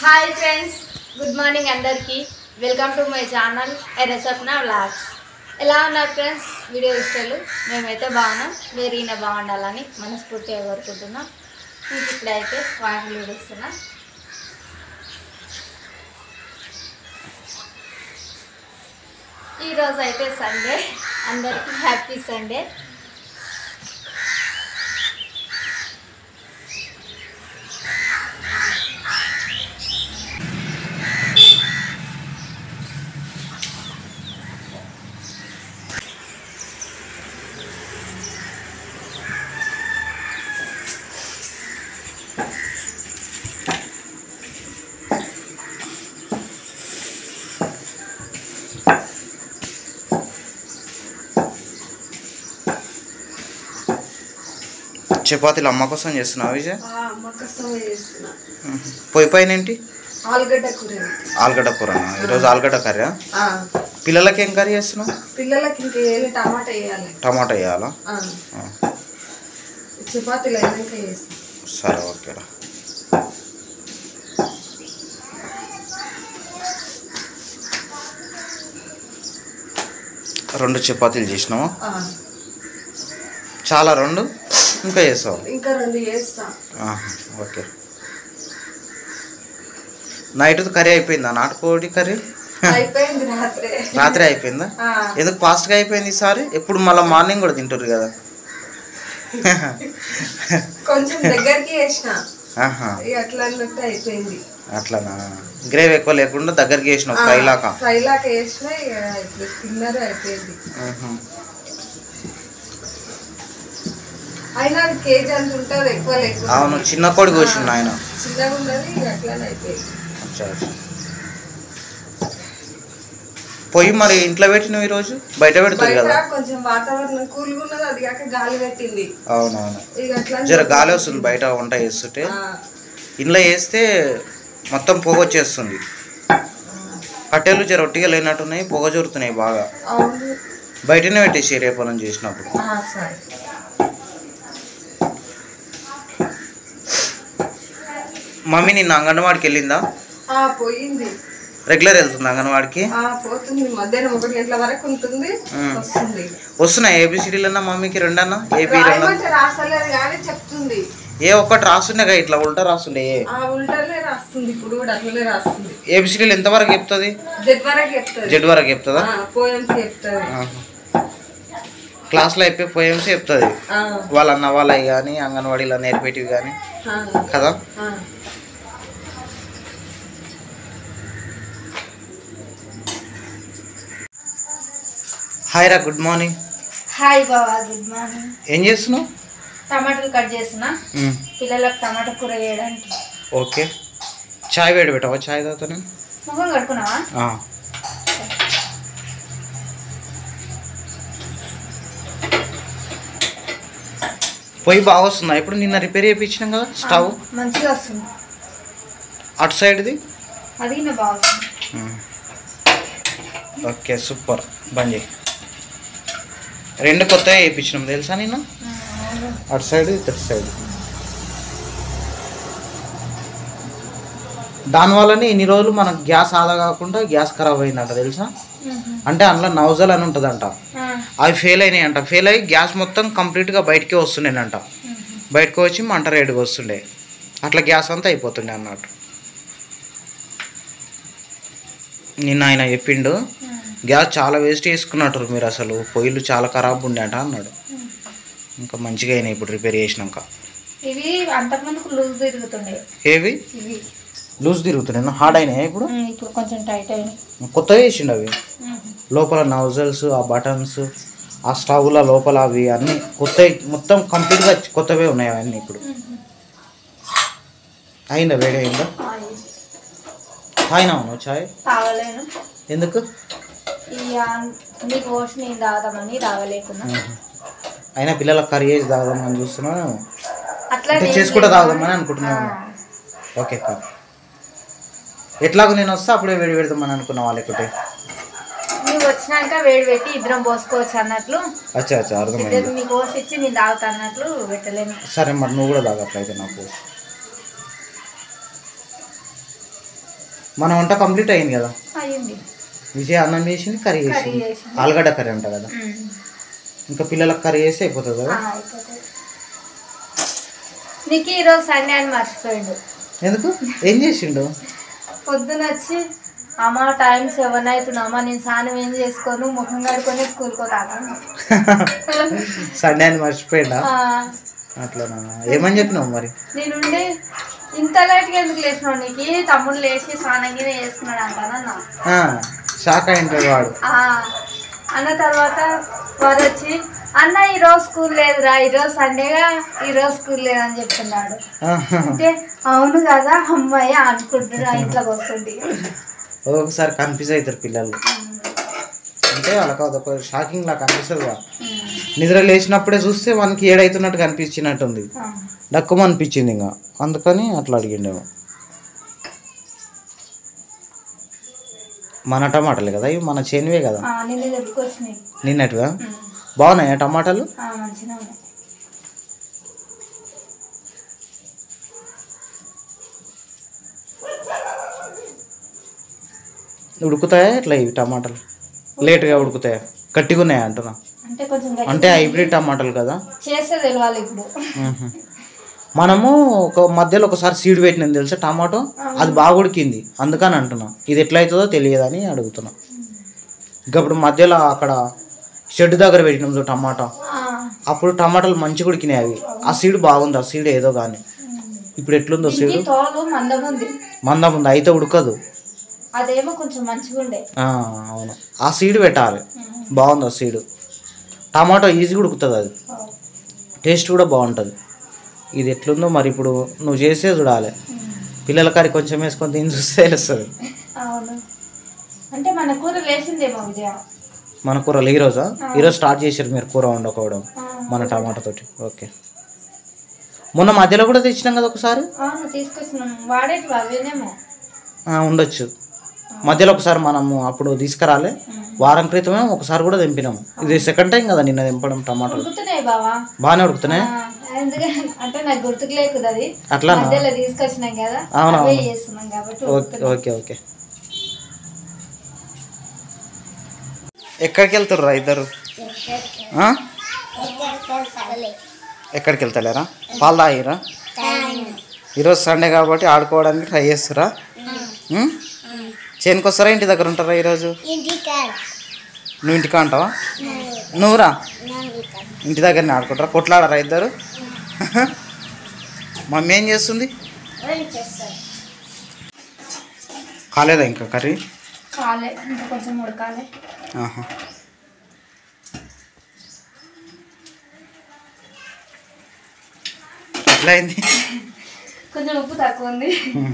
Hi friends good morning అందరికీ welcome to my channel Erasapna vlogs ఎలా ఉన్నారు ఫ్రెండ్స్ వీడియో ఇష్టాలు మేమైతే బాగున్నాం మీరు ఈయన బాగుండాలని మనస్ఫూర్తిగా కోరుకుంటున్నాం ఇంక ఇప్పుడైతే వాటిని విడుస్తున్నాం ఈరోజు అయితే సండే అందరికీ హ్యాపీ సండే చపాతీలు అమ్మ కోసం చేస్తున్నావు విజయ్ మక్కసం చేస్తున్నా పొయ్యి పైన ఏంటి ఆలుగడ్డ కూర ఆలుగడ్డ కూర ఈరోజు ఆలుగడ్డ కర్రీ ఆ, పిల్లలకి ఏం కర్రీ చేస్తున్నావు పిల్లలకి ఇంకా ఏమి టమాటా వేయాలి టమాటా వేయాలా ఆ, ఆ, చపాతీలు అయినాక వేస్తాం సరే ఓకేరా రెండు చపాతీలు చేసినావా ఆ, చాలా రెండు ఇంకా చేస్తావు ఇంకా రెండు వేస్తా ఆహా, ఓకే నైట్ కర్రీ అయిపోయిందా నాటుకోడి కర్రీ అయిపోయింది రాత్రే రాత్రి అయిపోయిందా ఆ, ఎందుకు ఫాస్ట్గా అయిపోయింది ఈసారి ఎప్పుడు మళ్ళీ మార్నింగ్ కూడా తింటారు కదా కొంచెం దగ్గరికి వేసిన ఆహా, ఇక అట్లా అన్నట్టు అయిపోయింది అట్లానా గ్రేవీ ఎక్కువ లేకుండా దగ్గరికి వేసినావు ఫ్రై లాగా ఫ్రై లాగా వేసిన ఇక ఇప్పుడు తిన్నరు అయిపోయింది ఆహా. అయినా అది కేజీ అంత ఉంటుంది ఎక్కువ లేకుండా అవును చిన్న కోడి కోసిండు ఆయన చిన్నగా ఉన్నది ఇక అట్లానే అయిపోయింది అచ్చా, అచ్చా. పొయ్యి మరి ఇంట్లో పెట్టినవి ఈరోజు బయట పెడుతుంది బయట కదా కొంచెం వాతావరణం కూల్గా ఉన్నది అది కాక గాలి పెట్టింది అవునవును ఇక అట్లా జర గాలి వస్తుంది బయట వంట చేస్తుంటే ఆ, ఇంట్లో వేస్తే మొత్తం పొగ వచ్చేస్తుంది కట్టెలు జర ఒట్టిగా లేనట్టున్నాయి పొగ జోరుతున్నాయి బాగా అవును బయటనే పెట్టేసి రేపనం చేసినప్పుడు ఆ, సరే మమ్మీ నిన్న అంగన్వాడికి వెళ్ళిందా ఆ, పోయింది రెగ్యులర్ వెళ్తుంది అంగన్వాడికి ఆ, పోతుంది మధ్యాహ్నం ఒకటి గంటల వరకు ఉంటుంది ఉమ్. వస్తుంది వస్తున్నాయి ఏబిసిడీలన్నా మమ్మీకి రెండన్నా ఏపీ రెండన్నా రాయమంటే రాస్తలేదు కానీ చెప్తుంది ఏ ఒక్కటి రాస్తుండే ఇట్లా ఉల్టా రాస్తుండే ఏ ఆ ఉల్టనే రాస్తుంది ఇప్పుడు కూడా అట్లనే రాస్తుంది ఏబిసిడీలు ఎంతవరకు చెప్తుంది జడ్ వరకు చెప్తుంది జెడ్ వరకు చెప్తుందా పోయమ్స్ చెప్తుంది ఆహా. క్లాస్లో అయిపోయి పోయేసి చెప్తుంది ఆ, వాళ్ళ అన్న వాళ్ళవి కానీ అంగన్వాడీలో నేర్పేటివి కానీ ఆ, కదా ఆ. హాయ్ రా గుడ్ మార్నింగ్ హాయ్ బాబా గుడ్ మార్నింగ్ ఏం చేస్తున్నావు టమాటాలు కట్ చేస్తున్నా మ్మ్. పిల్లలకు టమాటా కూర వేయడానికి ఓకే చాయ్ వేడి పెట్టవా చాయ్ తాగుతా నేను ముఖం కడుకున్నావా ఆ. పొయ్యి బాగా వస్తుందా ఇప్పుడు నిన్న రిపేర్ చేయించినాం కదా స్టవ్ మంచిగా వస్తుంది అటు సైడ్ది అది నా బాగుంది మ్మ్. ఓకే సూపర్ బంద్ చేయి రెండు కొత్తగా వేయించినాం తెలుసా నేను అటు సైడ్ ఇటు సైడ్ దానివల్లనే ఇన్ని రోజులు మనకు గ్యాస్ ఆదా కాకుండా గ్యాస్ ఖరాబ్ అయిందంట తెలుసా అంటే అందులో నౌజల్ అని ఉంటుందంట అవి ఫెయిల్ అయినాయి అంట ఫెయిల్ అయ్యి గ్యాస్ మొత్తం కంప్లీట్గా బయటికి వస్తుండేనంట బయటకు వచ్చి మంట రేటుగా వస్తుండే అట్లా గ్యాస్ అంతా అయిపోతుండే అన్నట్టు నిన్న ఆయన చెప్పిండు గ్యాస్ చాలా వేస్ట్ చేసుకున్నట్టు మీరు అసలు పొయ్యిలు చాలా ఖరాబ్ ఉండే అంట అన్నాడు ఇంకా మంచిగా అయినాయి ఇప్పుడు రిపేర్ చేసినాక ఇవి అంతకుముందుకు లూజ్ తిరుగుతుండే ఏవి ఇవి లూజ్ తిరుగుతున్నాయి హార్డ్ అయినాయి ఇప్పుడు ఉమ్, ఇప్పుడు కొంచెం టైట్ అయినాయి కొత్తగా వేసిండు అవి లోపల నౌజల్స్ ఆ బటన్స్ ఆ స్టవ్ల లోపల అవి అన్నీ కొత్త మొత్తం కంప్లీట్గా కొత్తవే ఉన్నాయి అవన్నీ ఇప్పుడు అయిందా వేడి అయిందా తాగినావు నువ్వు చాయ్ తాగలేను ఎందుకు ఇక నీకు పోసి నేను తాగుదామని తాగలేకున్నా మ్మ్. అయినా పిల్లలకు కర్రీ చేసి తాగుదామని చూస్తున్నాను అట్లా అంటే నేను చేసి కూడా లేదు. తాగుదామని అనుకుంటున్నాను ఆ. ఓకే కాదు ఎట్లాగో నేను వస్తే అప్పుడే వేడి పెడదామని అనుకున్నా వాళ్ళకి నువ్వు వచ్చినాక వేడి పెట్టి ఇద్దరం పోసుకోవచ్చు అన్నట్లు అచ్చా అచ్చా అర్థమైంది ఇద్దరు నీకు పోసి ఇచ్చి నేను తాగుతా అన్నట్లు పెట్టలేను సరే మరి నువ్వు కూడా తాగట్లయితే నాకు మన వంట కంప్లీట్ అయింది కదా అయ్యింది విజయ అన్నం చేసింది కర్రీ కర్రీ చేసింది చేసింది. ఆలుగడ్డ కర్రీ అంట కదా ఉమ్. ఇంకా పిల్లలకు కర్రీ చేస్తే అయిపోతుంది ఆ, కదా అయిపోతుంది నీకు ఈరోజు సండే అని మర్చిపోయిండు ఎందుకు ఏం చేసిండు పొద్దున వచ్చి అమ్మ టైం సెవెన్ అవుతుంది అమ్మ నేను స్నానం ఏం చేసుకోను ముఖం కడుకొని స్కూల్కి పోతాను సండే అని మర్చిపోయిండా ఆ, అట్లనా ఏమని చెప్పినావు మరి నేనుండి ఇంత లేట్గా ఎందుకు లేచినావు నీకు తమ్ముడు లేచి స్నానం గిన వేసుకున్నాడు అంటానన్నా ఆ, షాక్ అయింటాడు వాడు ఆ, అన్న తర్వాత వారు వచ్చి అన్న ఈరోజు స్కూల్ లేదురా ఈరోజు సండేగా ఈరోజు స్కూల్ లేదని చెప్తున్నాడు ఆహా. అంటే అవును కదా అమ్మాయి అనుకుంటున్నా ఇంట్లోకి వస్తుంది ఒక్కొక్కసారి కన్ఫ్యూజ్ అవుతారు పిల్లలు అంటే వాళ్ళకి అదొక షాకింగ్ లా కనిపిస్తుంది కదా. నిద్ర లేచినప్పుడే చూస్తే వానికి ఏడైతున్నట్టు కనిపించినట్టుంది డక్కుమ అనిపించింది ఇంకా అందుకని అట్లా అడిగిండేమో మన టమాటాలు కదా ఇవి మన చేనువే కదా నిన్న చెప్పుకొచ్చినాయి నిన్నట్టుగా బాగున్నాయా టమాటాలు మంచిగా ఉన్నాయి ఉడుకుతాయా ఇట్లా ఇవి టమాటాలు లేట్గా ఉడుకుతాయా గట్టిగా ఉన్నాయా అంటున్నా అంటే కొంచెం గట్టి- అంటే హైబ్రిడ్ టమాటాలు కదా చేస్తే తెలియాలి ఇప్పుడు మ్మ్. మనము ఒక మధ్యలో ఒకసారి సీడ్ పెట్టినాం తెలుసా టమాటో అది బాగా ఉడికింది అందుకని అంటున్నా ఇది ఎట్లా అవుతుందో తెలియదని అడుగుతున్నా ఇంకా ఇప్పుడు మధ్యలో అక్కడ షెడ్ దగ్గర పెట్టినాం చూడు టమాటా ఆ, అప్పుడు టమాటాలు మంచిగా ఉడికినాయి అవి ఆ సీడ్ బాగుంది ఆ సీడ్ ఏదో కానీ ఇప్పుడు ఎట్లుందో ఈ సీడ్ తోలు మందం ఉంది మందం ఉంది అయితే ఉడకదు అదేమో కొంచెం మంచిగా ఉండే ఆ, అవును ఆ సీడ్ పెట్టాలి బాగుంది ఆ సీడ్ టమాటో ఈజీగా ఉడుకుతుంది అది టేస్ట్ కూడా బాగుంటుంది ఇది ఎట్లుందో మరి ఇప్పుడు నువ్వు చేసే చూడాలి పిల్లల కర్రీ కొంచెం వేసుకొని తిని చూస్తే తెలుస్తుంది అవును అంటే మన కూర లేచిందేమో విజయ మన కూరలు ఈరోజా ఈరోజు స్టార్ట్ చేశారు మీరు కూర వండుకోవడం మన టమాటా తోటి ఓకే మొన్న మధ్యలో కూడా తెచ్చినాం కదా ఒకసారి అవును తీసుకొచ్చినాం వాడేటి అవేనేమో ఆ, ఉండొచ్చు మధ్యలో ఒకసారి మనము అప్పుడు తీసుకురాలే వారం క్రితమే ఒకసారి కూడా తెంపినాము ఇది సెకండ్ టైం కదా నిన్న తెంపడం టమాటాలు ఉడుకుతున్నాయి బావా బాగానే ఉడుకుతున్నాయి ఆ, ఎందుకంటే అంటే నాకు గుర్తుకు లేకుది అది అట్లానా మధ్యలో తీసుకొచ్చినాం కదా అవునవును. అవే చేస్తున్నాం కాబట్టి ఓకే ఓకే ఓకే ఎక్కడికి వెళ్తుర్రా ఇద్దరు ఆ? ఎక్కడికి వెళ్తలేరా పాలు తాగిరా ఈరోజు సండే కాబట్టి ఆడుకోవడానికి ట్రై చేస్తురా ఉం? చేనుకి వస్తారా ఇంటి దగ్గర ఉంటారా ఈరోజు నువ్వు ఇంటికా అంటావా నువ్వురా ఇంటి దగ్గరనే ఆడుకుంటారా కొట్లాడరా ఇద్దరు మమ్మీ ఏం చేస్తుంది కాలేదా ఇంకా కర్రీ కాలే ఇంకా కొంచెం ఉడకాలి ఆహా. ఎట్లా అయింది కొంచెం ఉప్పు తక్కువ ఉంది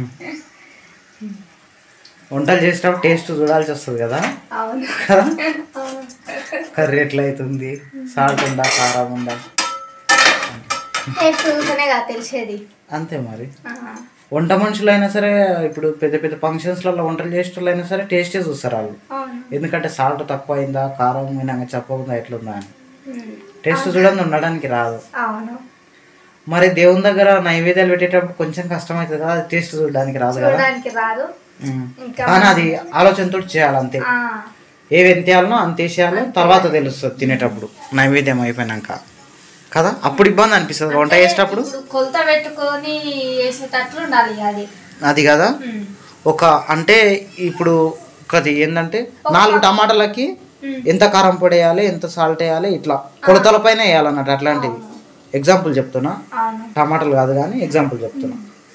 వంటలు చేసేటప్పుడు టేస్ట్ చూడాల్సి వస్తుంది కదా అవును కదా అవును. కర్రీ ఎట్లా అవుతుంది సాల్ట్ ఉందా కారం ఉందా టేస్ట్ చూస్తేనే కదా తెలిసేది అంతే మరి ఆ, వంట మనుషులు అయినా సరే ఇప్పుడు పెద్ద పెద్ద ఫంక్షన్స్లలో వంటలు చేసేటోళ్ళు అయినా సరే టేస్టే చూస్తారు వాళ్ళు అవును ఎందుకంటే సాల్ట్ తక్కువ అయిందా కారం వినంగా చెప్పకుండా ఎట్లుందా అని ఉమ్, టేస్ట్ చూడండి ఉండడానికి రాదు అవును మరి దేవుని దగ్గర నైవేద్యాలు పెట్టేటప్పుడు కొంచెం కష్టమవుతుంది కదా అది టేస్ట్ చూడడానికి రాదు కదా చూడడానికి రాదు ఉమ్. ఇంకా కానీ అది ఆలోచనతో చేయాలి అంతే ఆ, ఏవి ఎంత వేయాలనో అంత వేసేయాలి తర్వాత తెలుస్తుంది తినేటప్పుడు నైవేద్యం అయిపోయినాక కదా అప్పుడు ఇబ్బంది అనిపిస్తుంది వంట చేసేటప్పుడు ఇప్పుడు కొలత పెట్టుకొని వేసేటట్లు ఉండాలి అది అది కదా ఉమ్, ఒక అంటే ఇప్పుడు ఒకటి ఏంటంటే నాలుగు టమాటాలకి ఉమ్, ఎంత కారం పొడి వేయాలి ఎంత సాల్ట్ వేయాలి ఇట్లా కొలతల పైన వేయాలన్నట్టు అట్లాంటివి ఎగ్జాంపుల్ చెప్తున్నా అవును టమాటాలు కాదు కానీ ఎగ్జాంపుల్ చెప్తున్నా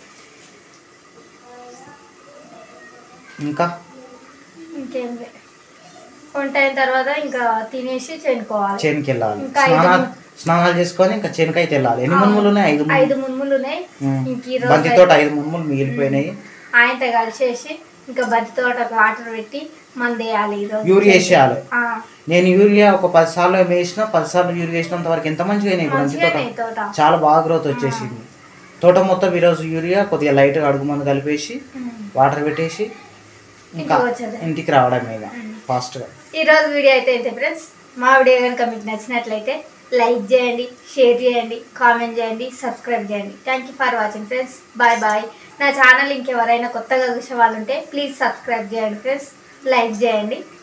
ఇంకా ఇంకేం లే. వంట అయిన తర్వాత ఇంకా తినేసి చేనుకోవాలి చేనుకి వెళ్ళాలి ఇంకా ఐదు స్నానాలు స్నానాలు చేసుకొని ఇంకా చేనుకైతే వెళ్ళాలి ఎన్ని మున్ములు ఉన్నాయి ఐదు మున్ములు. ఐదు మున్ములు ఉన్నాయి ఉమ్. ఇంక ఈ రోజు బంతి తోట ఐదు మున్ములు మిగిలిపోయినాయి ఆయనతో కలిసేసి ఇంకా బంతి తోట వాటర్ పెట్టి మంది వేయాలి ఈరోజు యూరియా వేసేయాలి ఆ, నేను యూరియా ఒక పది సార్లు వేసిన పది సార్లు యూరియా వేసినంత వరకు ఎంత మంచిగా అయినాయి బంతి మంచిగా తోట ఈ తోట చాలా బాగా గ్రోత్ వచ్చేసింది తోట మొత్తం ఈరోజు యూరియా కొద్దిగా లైట్గా అడుగు మందు కలిపేసి ఉమ్. వాటర్ పెట్టేసి ఇంకా ఇంటికి వచ్చేది. ఇంటికి రావడం మీద ఫాస్ట్గా ఈ రోజు వీడియో అయితే ఇంతే ఫ్రెండ్స్ మా వీడియో కనుక మీకు నచ్చినట్లయితే లైక్ చేయండి షేర్ చేయండి కామెంట్ చేయండి సబ్స్క్రైబ్ చేయండి thank you for watching friends bye bye నా ఛానల్ ఇంకెవరైనా కొత్తగా చూసే వాళ్ళు ఉంటే ప్లీజ్ సబ్స్క్రైబ్ చేయండి ఫ్రెండ్స్ లైక్ చేయండి